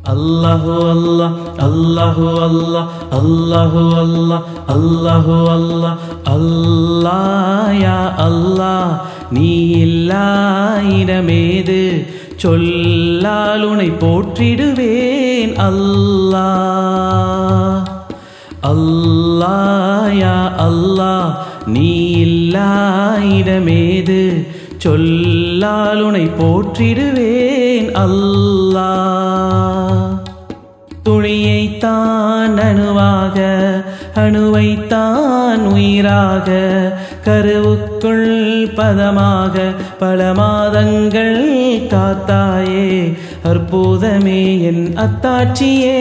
அல்லாஹு அல்லாஹ் அல்லாஹு அல்லாஹ் அல்லாஹு அல்லாஹ் அல்லாஹு அல்லாஹ் அல்லாஹ் யா அல்லாஹ் நீ இல்லா இடமேது சொல்லால் உனை போற்றிடுவேன் அல்லாஹ் அல்லாஹ் யா அல்லாஹ் நீ இல்லா இடமேது சொல்லால் உனை போற்றிடுவேன் அல்லாஹ் துணியைத்தான் அணுவாக அணுவைத்தான் உயிராக கருவுக்குள் பதமாக பல மாதங்கள் காத்தாயே அற்புதமே என் அத்தாட்சியே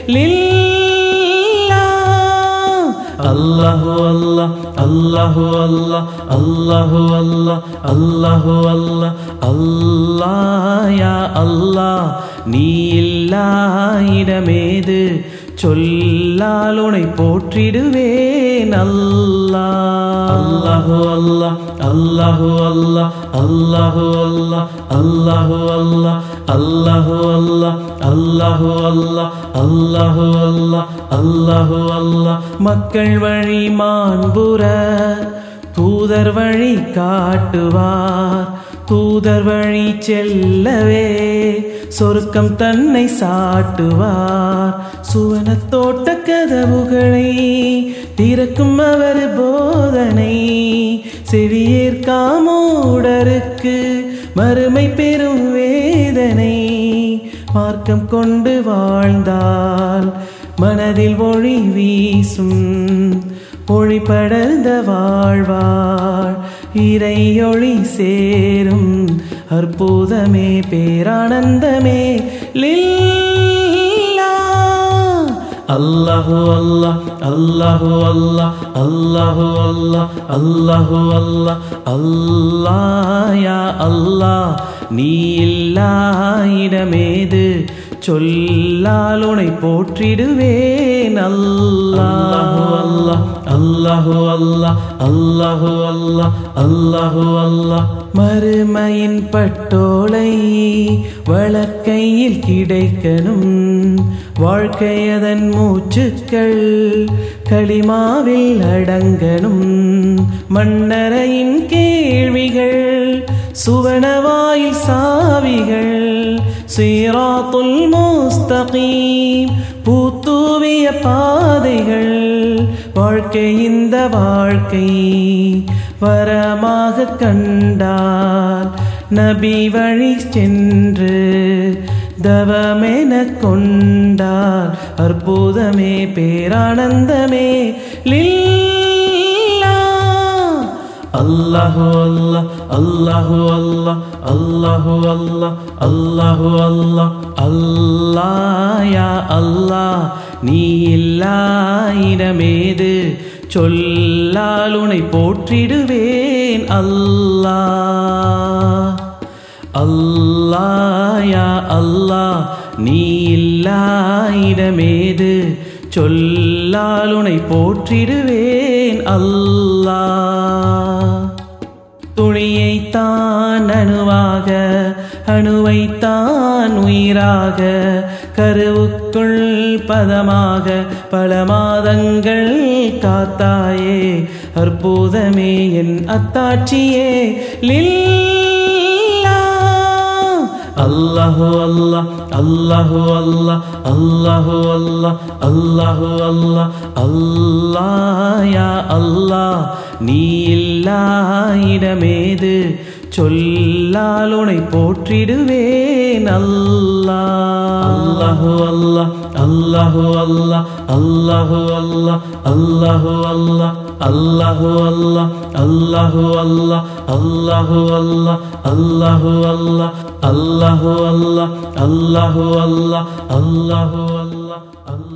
லில்லா அல்லாஹு அல்லாஹ் அல்லாஹு அல்லாஹ் அல்லாஹு அல்லாஹ் அல்லாஹு அல்லாஹ் அல்லாஹ் யா அல்லாஹ் நீ இல்லா இடமேது சொல்லால் உனை போற்றிடுவேன் அல்லாஹ் அல்லாஹு அல்லாஹ் அல்லாஹு அல்லாஹ் அல்லாஹு அல்லாஹ் அல்லாஹு அல்லாஹ் அல்லாஹு அல்லாஹ் அல்லாஹு அல்லாஹ் அல்லாஹு அல்லாஹ் அல்லாஹு அல்லாஹ் மக்கள் வழி மாண்புற தூதர் வழி காட்டுவார் தூதர் வழி செல்லவே சொருக்கம் தன்னை சாட்டுவார் சுவன தோட்ட கதவுகளை திறக்கும் அவர் போதனை செவியேற்காமோடருக்கு மறுமை பெரும் வேதனை மார்க்கம் கொண்டு வாழ்ந்தால் மனதில் ஒளி வீசும் ஒளி படர்ந்த வாழ்வாள் இறையொளி சேரும் அற்புதமே பேரானந்தமே லில்லா அல்லாஹு அல்லாஹ் அல்லாஹு அல்லாஹ் அல்லாஹு அல்லாஹ் அல்லாஹு அல்லாஹ் அல்லாஹ் யா அல்லாஹ் நீ இல்லா இடமேது சொல்லால் உனை போற்றிடுவேன் அல்லாஹு அல்லாஹ் அல்லாஹு அல்லாஹ் அல்லாஹு அல்லாஹ் அல்லாஹு அல்லாஹ் மறுமையின் பட்டோலை வழக்கையில் கிடைக்கணும் வாழ்க்கையதன் மூச்சுக்கள் களிமாவில் அடங்கணும் மன்னரையின் கேள்விகள் சுவனவாயில் சாவிகள் சீராத்துல் முஸ்தகீம் பூத்தூவிய பாதைகள் வாழ்க்கை இந்த வாழ்க்கை வரமாக கண்டால் நபி வழி சென்று தவமென கொண்டால் அற்புதமே பேரானந்தமே லில்லா அல்லாஹு அல்லாஹ் அல்லாஹு அல்லாஹ் அல்லாஹு அல்லாஹ் அல்லாஹு அல்லாஹ் அல்லாஹ் யா அல்லாஹ் நீ இல்லா இடமேது சொல்லால் உனை போற்றிடுவேன் அல்லாஹ் அல்லாஹ் யா அல்லாஹ் நீ இல்லா இடமேது சொல்லால் உனை போற்றிடுவேன் அல்லாஹ் துணியைத்தான் அணுவாக அணுவைத்தான் உயிராக கருவுக்குள் பதமாக பல மாதங்கள் காத்தாயே அற்புதமே என் அத்தாட்சியே லில்லா அல்லாஹு அல்லாஹ் அல்லாஹு அல்லாஹ் அல்லாஹு அல்லாஹ் அல்லாஹு அல்லாஹ் அல்லாஹ் யா அல்லாஹ் நீ இல்லா இடமேது சொல்லால் உனை போற்றிடுவேன் அல்லாஹ் அல்லாஹு அல்லாஹ் அல்லாஹு அல்லாஹ் அல்லாஹு அல்லாஹ் அல்லாஹு அல்லாஹ் அல்லாஹு அல்லாஹ் அல்லாஹு அல்லாஹ் அல்லாஹு அல்லாஹ் அல்லாஹு அல்லாஹ் அல்லாஹு அல்லாஹ் அல்லாஹு அல்லாஹ் அல்லாஹு அல்லாஹ்